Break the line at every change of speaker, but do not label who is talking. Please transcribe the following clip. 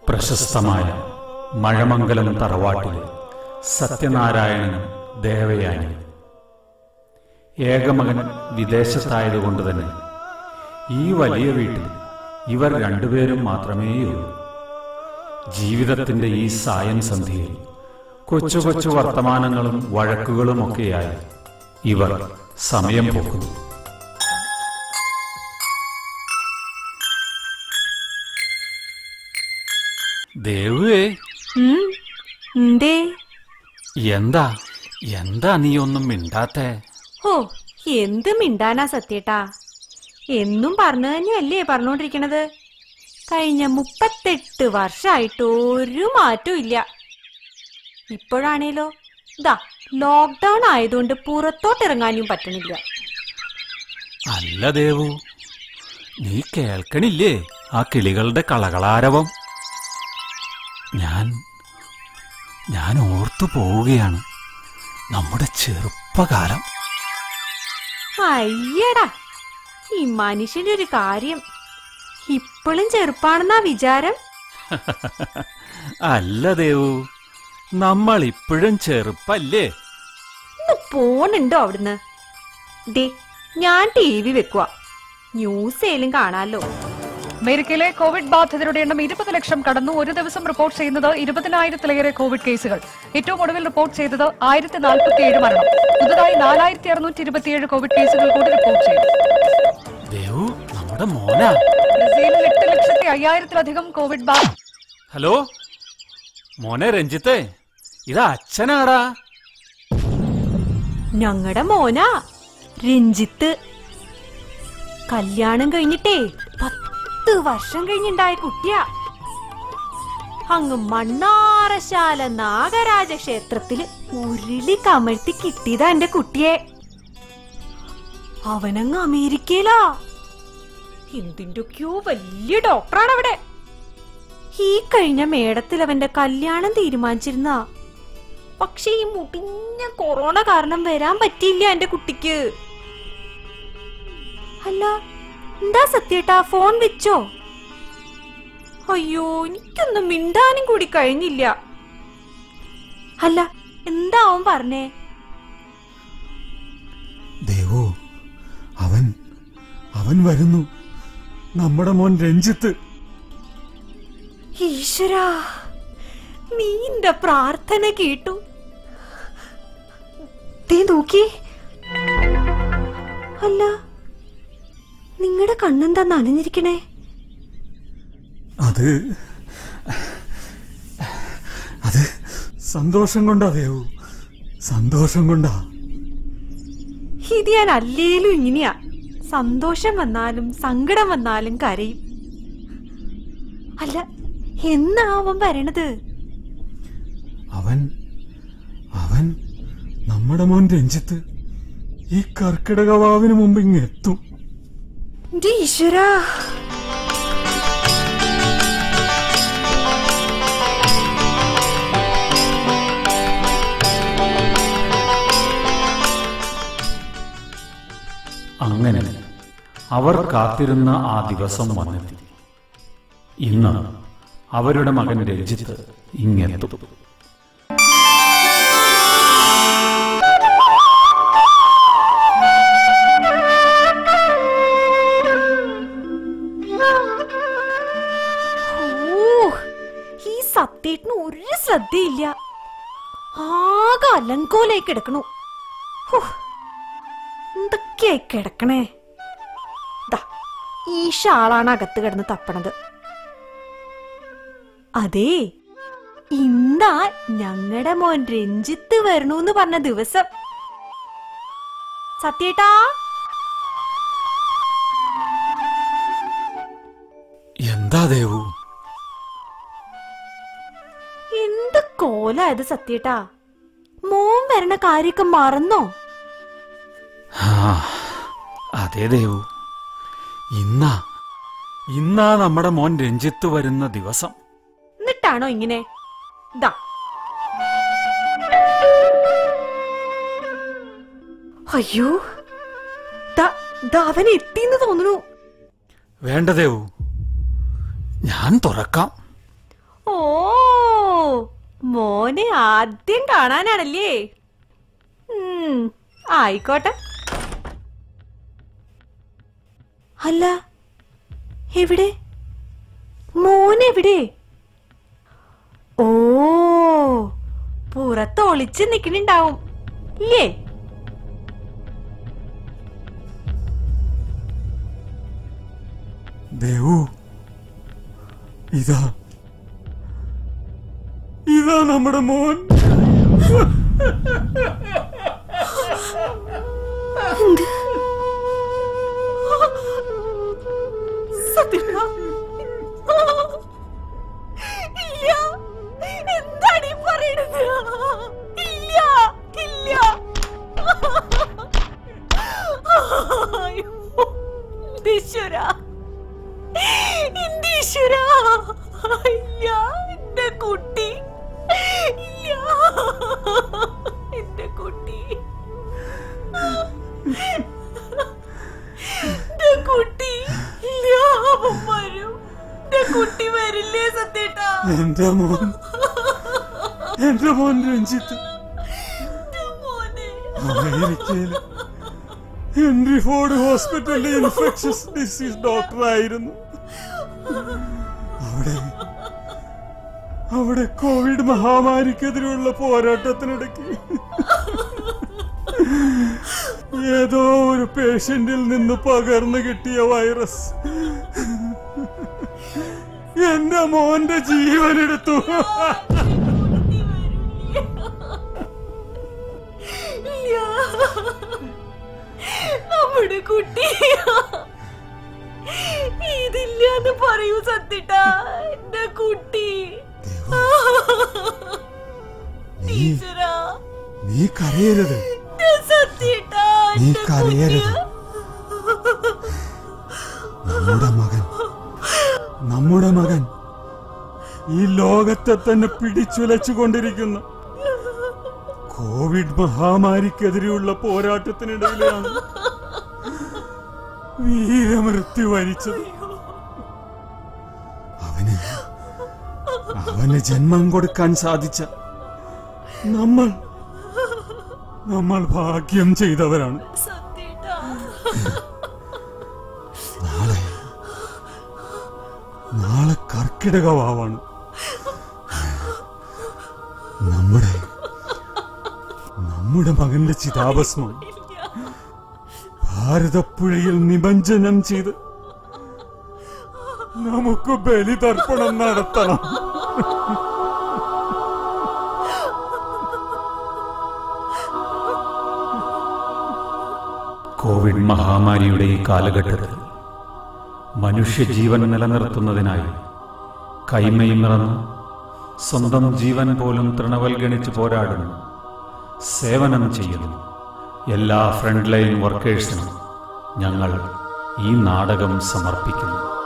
പ്രശസ്തമായ മഴമംഗലം തറവാട്ടിലെ സത്യനാരായണനും ദേവയാനി ഏകമകൻ വിദേശത്തായതുകൊണ്ട് തന്നെ ഈ വലിയ വീട്ടിൽ ഇവർ രണ്ടുപേരും മാത്രമേയുള്ളൂ ജീവിതത്തിന്റെ ഈ സായം സന്ധിയിൽ കൊച്ചു കൊച്ചു വർത്തമാനങ്ങളും വഴക്കുകളുമൊക്കെയായി ഇവർ സമയം പോക്കുന്നു ദേവുവേ
ഉം, എന്തേ
എന്താ എന്താ നീ ഒന്നും മിണ്ടാത്തേ
ഓ എന്ത് മിണ്ടാനാ സത്യേട്ടാ എന്നും പറഞ്ഞു തന്നെയല്ലേ പറഞ്ഞോണ്ടിരിക്കണത് കഴിഞ്ഞ മുപ്പത്തെട്ട് വർഷമായിട്ട് ഒരു മാറ്റവും ഇല്ല ഇപ്പോഴാണേലോ ദാ ലോക്ക്ഡൗൺ ആയതുകൊണ്ട് പുറത്തോട്ടിറങ്ങാനും പറ്റണില്ല
അല്ല ദേവു നീ കേൾക്കണില്ലേ ആ കിളികളുടെ കളകളാരവം ഞാൻ ഞാൻ ഓർത്തു പോവുകയാണ് നമ്മുടെ ചെറുപ്പകാലം
അയ്യടാ ഈ മനുഷ്യന്റെ ഒരു കാര്യം ഇപ്പോഴും ചെറുപ്പാണെന്നാ വിചാരം
അല്ല ദേവു നമ്മൾ ഇപ്പോഴും ചെറുപ്പല്ലേ
ഒന്ന് പോണുണ്ടോ അവിടുന്ന് ദേ ഞാൻ ടി വി വെക്കുവാ ന്യൂസ് ഏലും കാണാലോ
അമേരിക്കയിലെ കോവിഡ് ബാധിതരുടെ എണ്ണം ഇരുപത് ലക്ഷം കടന്നു ഒരു ദിവസം റിപ്പോർട്ട് ചെയ്യുന്നത് ഇരുപതിനായിരത്തിലേറെ കോവിഡ് കേസുകൾ ഏറ്റവും ഒടുവിൽ റിപ്പോർട്ട് ചെയ്തത് ആയിരത്തി നാൽപ്പത്തി ഏഴ് മരണം പുതുതായി നാലായിരത്തി അറുന്നൂറ്റി ഇരുപത്തിയേഴ് കോവിഡ് കേസുകൾ കൂടി റിപ്പോർട്ട് ചെയ്തു
ദേവു നമ്മുടെ മോനാ
ബ്രസീലിൽ എട്ട് ലക്ഷത്തി അയ്യായിരത്തിലധികം കോവിഡ് ബാധ
ഹലോ മോനെ രഞ്ജിത്തെ ഇത് അച്ഛനാടാ
ഞങ്ങടെ മോനാ രഞ്ജിത്ത് കല്യാണം കഴിഞ്ഞിട്ടേ പത്ത് വർഷം കഴിഞ്ഞുണ്ടായ കുട്ടിയാ അങ്ങ് മണ്ണാറശാല നാഗരാജ ക്ഷേത്രത്തില് ഉരുളി കമഴ്ത്തി കിട്ടിയതാ എന്റെ കുട്ടിയെ അവനങ്ങ് അമേരിക്കയിലാ എന്തിന്റെയൊക്കെയോ വലിയ ഡോക്ടറാണ് അവിടെ ഈ കഴിഞ്ഞ മേടത്തിൽ അവന്റെ കല്യാണം തീരുമാനിച്ചിരുന്ന പക്ഷെ ഈ മുടിഞ്ഞ കൊറോണ കാരണം വരാൻ പറ്റിയില്ല എന്റെ കുട്ടിക്ക് അല്ല എന്താ സത്യേട്ടാ ഫോൺ വെച്ചോ അയ്യോ എനിക്കൊന്നും മിണ്ടാനും കൂടി കഴിഞ്ഞില്ല അല്ല എന്താ അവൻ പറഞ്ഞേ
ദേവു അവൻ അവൻ വരുന്നു നമ്മുടെ മോൻ രഞ്ജിത്ത്
ഈശ്വരാ നീ എന്റെ പ്രാർത്ഥന കേട്ടു ദേ നോക്കി അല്ല നിങ്ങളുടെ കണ്ണെന്താ നനഞ്ഞിരിക്കണേ
അത് അത് സന്തോഷം കൊണ്ടാ ദേവു സന്തോഷം കൊണ്ടാ
ഇത് ഞാൻ അല്ലേലും ഇങ്ങനെയാ സന്തോഷം വന്നാലും സങ്കടം വന്നാലും കരയും അല്ല എന്നാ അവൻ വരണത്
അവൻ അവൻ നമ്മുടെ മോൻ രഞ്ജിത്ത് ഈ കർക്കിടകവാവിന് മുമ്പ് ഇങ്ങ് എത്തും
എന്റെ ഈശ്വരാ
അങ്ങനെ അവർ കാത്തിരുന്ന ആ ദിവസം വന്നെത്തി ഇന്ന് അവരുടെ മകൻ രഞ്ജിത്ത് ഇങ്ങെത്തും
ഓ ഈ സത്യേട്ടിന് ഒരു ശ്രദ്ധയില്ല ആകെ അലങ്കോലായി കിടക്കണു ഹോ, എന്തൊക്കെയായി കിടക്കണേ ദാ, ഈ ഷാളാണ് അകത്ത് കിടന്ന് തപ്പണത് അതേ ഇന്നാ ഞങ്ങളുടെ മോൻ രഞ്ജിത്ത് വരണൂന്ന് പറഞ്ഞ ദിവസം സത്യേട്ടാ
എന്താ ദേവു
എന്ത് കോലായത് സത്യേട്ടാ മോൻ വരണ കാര്യൊക്കെ മറന്നോ
ആ അതെ ദേവു ഇന്നാ ഇന്നാ നമ്മുടെ മോൻ രഞ്ജിത്ത് വരുന്ന ദിവസം
എന്നിട്ടാണോ ഇങ്ങനെ ദാ അയ്യോ ദാ ദാ അവൻ എത്തിന്ന് തോന്നുന്നു
വേണ്ട ദേവു ഞാൻ തുറക്കാം
ഓ മോനെ ആദ്യം കാണാനാണല്ലേ ഉം, ആയിക്കോട്ടെ അല്ല എവിടെ മോനെവിടെ ഓ പുറത്ത് ഒളിച്ച് നിക്കണുണ്ടാവും ഇല്ലേ
ദേവു ഇതാ ഇതാ നമ്മുടെ മോൻ
സത്യമാ? ഇല്ല എന്താണ് ഈ പറയണത് ഇല്ല ഇല്ല അയ്യോ, എന്റെ ഈശ്വരാ. എന്റെ ഈശ്വരാ. ഇല്ല എന്റെ കുട്ടി ഇല്ല എന്റെ കുട്ടി എന്റെ കുട്ടി ഇല്ല അവൻ വരും എന്റെ കുട്ടി വരില്ലേ സത്യേട്ടാ
എന്റെ മോൻ എന്റെ മോൻ രഞ്ജിത്ത്
എന്റെ മോനെ
അമേരിക്കയിലെ ഹെൻറി ഫോർഡ് ഹോസ്പിറ്റലിലെ ഇൻഫെക്ഷസ് ഡിസീസ് ഡോക്ടറായിരുന്നു അവിടെ അവിടെ കോവിഡ് മഹാമാരിക്കെതിരെയുള്ള പോരാട്ടത്തിനിടയ്ക്ക് ഏതോ ഒരു പേഷ്യന്റിൽ നിന്ന് പകർന്നു കിട്ടിയ വൈറസ് എന്റെ മോന്റെ ജീവനെടുത്തു
ഇല്ല നമ്മുടെ കുട്ടി ഇതില്ലാന്ന് പറയൂ സത്യട്ടാ എന്റെ കുട്ടി
നീ
ടീച്ചറാ
നീ കരയരുത്
എന്റെ സത്യേട്ടാ
നീ
എന്റെ
കരയരുത്.
കുട്ടിയാ.
നമ്മുടെ മകൻ നമ്മുടെ മകൻ ഈ ലോകത്തെ തന്നെ പിടിച്ചുലച്ചുകൊണ്ടിരിക്കുന്ന കോവിഡ് മഹാമാരിക്കെതിരെയുള്ള പോരാട്ടത്തിനിടയിലാണ് വീരമൃത്യു വരിച്ചത് അവന് അവന് ജന്മം കൊടുക്കാൻ സാധിച്ച നമ്മൾ നമ്മൾ ഭാഗ്യം ചെയ്തവരാണ്
സത്യേട്ടാ
നാളെ നാളെ കർക്കിടക വാവാണ് നമ്മുടെ നമ്മുടെ മകന്റെ ചിതാഭസ്മം ഭാരതപ്പുഴയിൽ നിമഞ്ജനം ചെയ്ത് നമുക്ക് ബലിതർപ്പണം നടത്തണം
കോവിഡ് മഹാമാരിയുടെ ഈ കാലഘട്ടത്തിൽ മനുഷ്യജീവൻ നിലനിർത്തുന്നതിനായി കൈമയും മറന്ന് സ്വന്തം ജീവൻ പോലും തൃണവൽഗണിച്ച് പോരാടുന്നു സേവനം ചെയ്യുന്നു എല്ലാ ഫ്രണ്ട് ലൈൻ വർക്കേഴ്സിനും ഞങ്ങൾ ഈ നാടകം സമർപ്പിക്കുന്നു